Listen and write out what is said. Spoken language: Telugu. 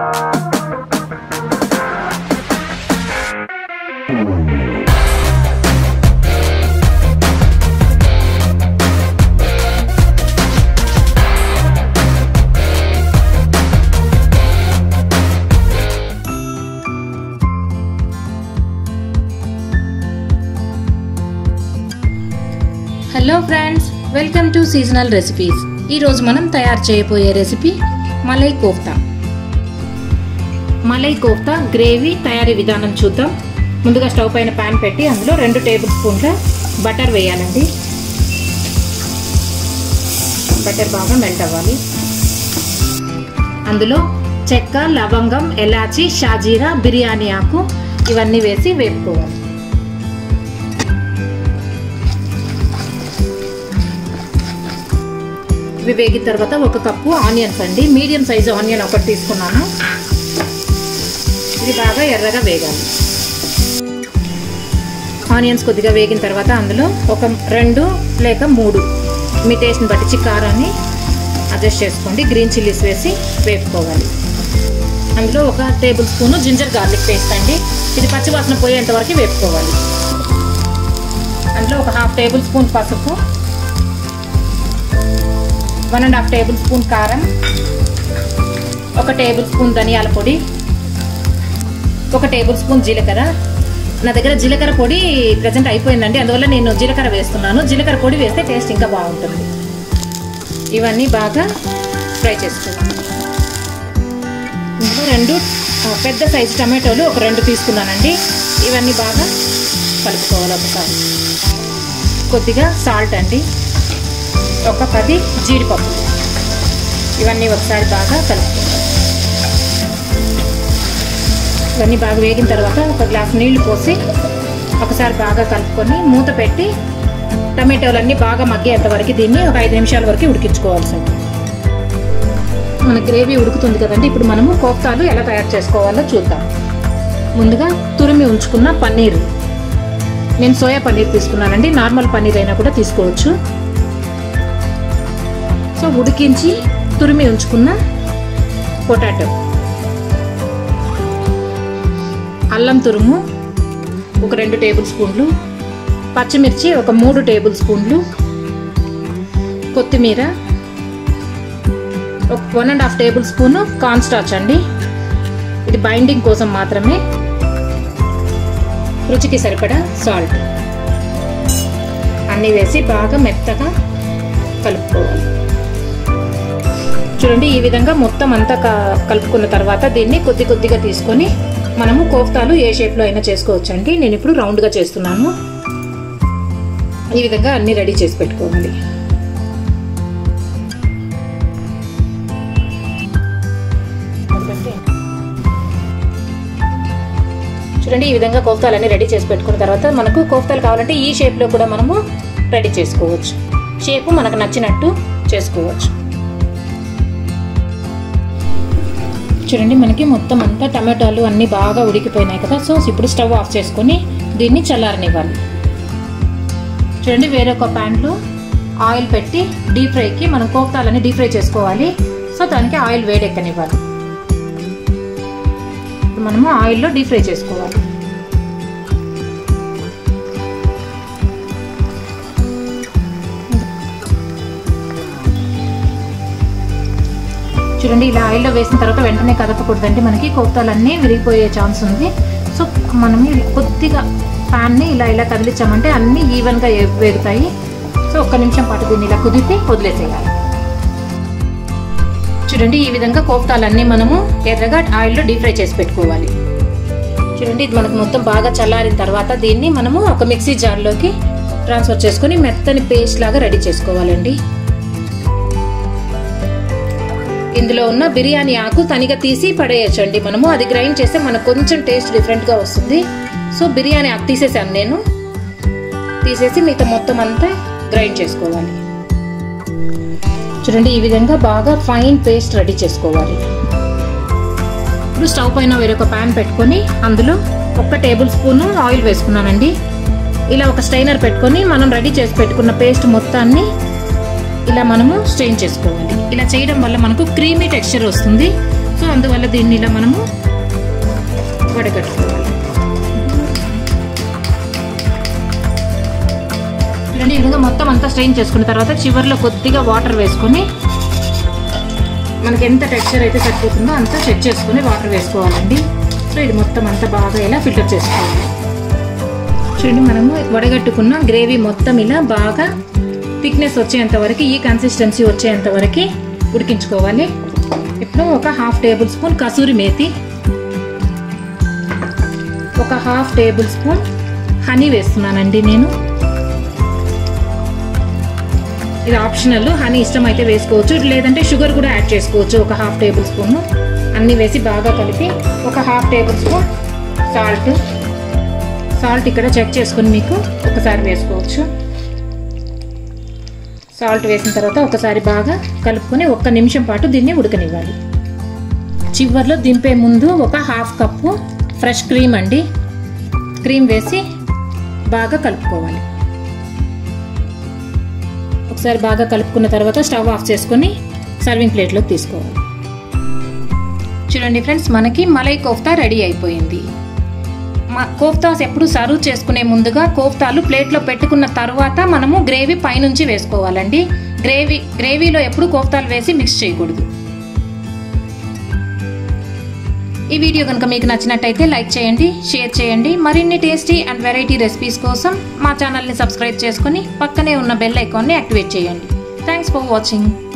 hello friends welcome to seasonal recipes ఈరోజు మనం తయారు చేయబోయే రెసిపీ మలై కోఫ్తా మలై కోఫ్తా గ్రేవీ తయారీ విధానం చూద్దాం ముందుగా స్టవ్ పైన ప్యాన్ పెట్టి అందులో రెండు టేబుల్ స్పూన్ల బటర్ వేయాలండి బటర్ బాగా మెల్ట్ అవ్వాలి అందులో చెక్క లవంగం ఎలాచి షాజీరా బిర్యానీ ఆకు ఇవన్నీ వేసి వేపుకోవాలి ఇవి వేగిన తర్వాత ఒక కప్పు ఆనియన్స్ అండి మీడియం సైజు ఆనియన్ ఒకటి తీసుకున్నాను ఇది బాగా ఎర్రగా వేగాలి ఆనియన్స్ కొద్దిగా వేగిన తర్వాత అందులో ఒక రెండు లేక మూడు మీ టేస్ట్ని బట్టి కారాన్ని అడ్జస్ట్ చేసుకోండి గ్రీన్ చిల్లీస్ వేసి వేపుకోవాలి అందులో ఒక table spoon ginger garlic paste అండి ఇది పచ్చివాసన పోయేంత వరకు వేపుకోవాలి అందులో ఒక హాఫ్ టేబుల్ స్పూన్ పసుపు one and half table spoon కారం ఒక టేబుల్ స్పూన్ ధనియాల పొడి ఒక టేబుల్ స్పూన్ జీలకర్ర నా దగ్గర జీలకర్ర పొడి ప్రజెంట్ అయిపోయిందండి అందువల్ల నేను జీలకర్ర వేస్తున్నాను జీలకర్ర పొడి వేస్తే టేస్ట్ ఇంకా బాగుంటుంది ఇవన్నీ బాగా ఫ్రై చేసుకోవాలి ఇందులో రెండు పెద్ద సైజు టమాటోలు ఒక రెండు తీసుకున్నానండి ఇవన్నీ బాగా కలుపుకోవాలి ఒకసారి కొద్దిగా సాల్ట్ అండి ఒక పది జీడిపప్పు ఇవన్నీ ఒకసారి బాగా కలుపుకోవాలి ఇవన్నీ బాగా వేగిన తర్వాత ఒక గ్లాస్ నీళ్లు పోసి ఒకసారి బాగా కలుపుకొని మూత పెట్టి టమాటోలన్నీ బాగా మగ్గేంత వరకు దీన్ని ఒక ఐదు నిమిషాల వరకు ఉడికించుకోవాల్సి ఉంటుంది మన గ్రేవీ ఉడుకుతుంది కదండి ఇప్పుడు మనము కోఫ్తాలు ఎలా తయారు చేసుకోవాలో చూద్దాం ముందుగా తురిమి ఉంచుకున్న పన్నీర్ నేను సోయా పన్నీర్ తీసుకున్నానండి నార్మల్ పన్నీర్ అయినా కూడా తీసుకోవచ్చు సో ఉడికించి తురిమి ఉంచుకున్న పొటాటో అల్లం తురుము ఒక రెండు టేబుల్ స్పూన్లు పచ్చిమిర్చి ఒక మూడు టేబుల్ స్పూన్లు కొత్తిమీర ఒక one and half table spoon corn starch అండి ఇది బైండింగ్ కోసం మాత్రమే రుచికి సరిపడా సాల్ట్ అన్నీ వేసి బాగా మెత్తగా కలుపుకోవాలి చూడండి ఈ విధంగా మొత్తం అంతా కలుపుకున్న తర్వాత దీన్ని కొద్ది కొద్దిగా తీసుకొని మనము కోఫ్తాలు ఏ షేప్లో అయినా చేసుకోవచ్చండి నేను ఇప్పుడు రౌండ్గా చేస్తున్నాను ఈ విధంగా అన్ని రెడీ చేసి పెట్టుకోవాలి చూడండి ఈ విధంగా కోఫ్తాలన్నీ రెడీ చేసి పెట్టుకున్న తర్వాత మనకు కోఫ్తాలు కావాలంటే ఈ షేప్లో కూడా మనము రెడీ చేసుకోవచ్చు షేపు మనకు నచ్చినట్టు చేసుకోవచ్చు చూడండి మనకి మొత్తం అంతా టమాటాలు అన్నీ బాగా ఉడికిపోయినాయి కదా సో ఇప్పుడు స్టవ్ ఆఫ్ చేసుకొని దీన్ని చల్లారనివ్వాలి చూడండి వేరొక ప్యాన్లో ఆయిల్ పెట్టి డీప్ ఫ్రైకి మనం కోఫ్తాలని డీప్ ఫ్రై చేసుకోవాలి సో దానికి ఆయిల్ వేడెక్కనివ్వాలి మనము ఆయిల్లో డీప్ ఫ్రై చేసుకోవాలి చూడండి ఇలా ఆయిల్లో వేసిన తర్వాత వెంటనే కదపకూడదంటే మనకి కోఫ్తాలన్నీ విరిగిపోయే ఛాన్స్ ఉంది సో మనం కొద్దిగా ప్యాన్ని ఇలా ఇలా కదిలించామంటే అన్నీ ఈవెన్గా వేగుతాయి సో ఒక్క నిమిషం పాటు దీన్ని ఇలా కుదిపి వదిలేసేయాలి చూడండి ఈ విధంగా కోఫ్తాలన్నీ మనము ఎర్రగా ఆయిల్లో డీప్ ఫ్రై చేసి పెట్టుకోవాలి చూడండి ఇది మనకు మొత్తం బాగా చల్లారిన తర్వాత దీన్ని మనము ఒక మిక్సీ జార్లోకి ట్రాన్స్ఫర్ చేసుకొని మెత్తని పేస్ట్ లాగా రెడీ చేసుకోవాలండి ఇందులో ఉన్న బిర్యానీ ఆకు తనిగా తీసి పడేయచ్చండి మనము అది గ్రైండ్ చేస్తే మనకు కొంచెం టేస్ట్ డిఫరెంట్గా వస్తుంది సో బిర్యానీ ఆకు తీసేసాను నేను తీసేసి మిగతా మొత్తం అంతా గ్రైండ్ చేసుకోవాలి చూడండి ఈ విధంగా బాగా ఫైన్ పేస్ట్ రెడీ చేసుకోవాలి ఇప్పుడు స్టవ్ పైన వేరొక ప్యాన్ పెట్టుకొని అందులో ఒక టేబుల్ స్పూన్ ఆయిల్ వేసుకున్నానండి ఇలా ఒక స్టైనర్ పెట్టుకొని మనం రెడీ చేసి పెట్టుకున్న పేస్ట్ మొత్తాన్ని ఇలా మనము స్ట్రెయిన్ చేసుకోవాలి ఇలా చేయడం వల్ల మనకు క్రీమీ టెక్స్చర్ వస్తుంది సో అందువల్ల దీన్ని ఇలా మనము వడగట్టుకోవాలి చూడండి ఈ విధంగా మొత్తం అంతా స్ట్రెయిన్ చేసుకున్న తర్వాత చివరిలో కొద్దిగా వాటర్ వేసుకొని మనకి ఎంత టెక్స్చర్ అయితే సరిపోతుందో అంతా చెక్ చేసుకుని వాటర్ వేసుకోవాలండి సో ఇది మొత్తం అంతా బాగా ఇలా ఫిల్టర్ చేసుకోవాలి చూడండి మనము వడగట్టుకున్న గ్రేవీ మొత్తం ఇలా బాగా థిక్నెస్ వచ్చేంత వరకు ఈ కన్సిస్టెన్సీ వచ్చేంత వరకు ఉడికించుకోవాలి ఇప్పుడు ఒక half table spoon kasuri methi ఒక హాఫ్ టేబుల్ స్పూన్ హనీ వేస్తున్నానండి నేను ఇది ఆప్షనల్ హనీ ఇష్టం అయితే వేసుకోవచ్చు లేదంటే షుగర్ కూడా యాడ్ చేసుకోవచ్చు ఒక హాఫ్ టేబుల్ స్పూన్ అన్నీ వేసి బాగా కలిపి ఒక half table spoon salt salt ఇక్కడ చెక్ చేసుకుని మీకు ఒకసారి వేసుకోవచ్చు సాల్ట్ వేసిన తర్వాత ఒకసారి బాగా కలుపుకొని ఒక్క నిమిషం పాటు దీన్ని ఉడకనివ్వాలి చివర్లో దింపే ముందు ఒక హాఫ్ కప్పు ఫ్రెష్ క్రీమ్ అండి క్రీమ్ వేసి బాగా కలుపుకోవాలి ఒకసారి బాగా కలుపుకున్న తర్వాత స్టవ్ ఆఫ్ చేసుకొని సర్వింగ్ ప్లేట్లోకి తీసుకోవాలి చూడండి ఫ్రెండ్స్ మనకి మలై కోఫ్తా రెడీ అయిపోయింది మా కోఫ్తాస్ ఎప్పుడు సర్వ్ చేసుకునే ముందుగా కోఫ్తాలు ప్లేట్లో పెట్టుకున్న తర్వాత మనము గ్రేవీ పైనుంచి వేసుకోవాలండి గ్రేవీ గ్రేవీలో ఎప్పుడు కోఫ్తాలు వేసి మిక్స్ చేయకూడదు ఈ వీడియో కనుక మీకు నచ్చినట్టయితే లైక్ చేయండి షేర్ చేయండి మరిన్ని టేస్టీ అండ్ వెరైటీ రెసిపీస్ కోసం మా ఛానల్ని సబ్స్క్రైబ్ చేసుకుని పక్కనే ఉన్న బెల్ ఐకాన్ని యాక్టివేట్ చేయండి థ్యాంక్స్ ఫర్ వాచింగ్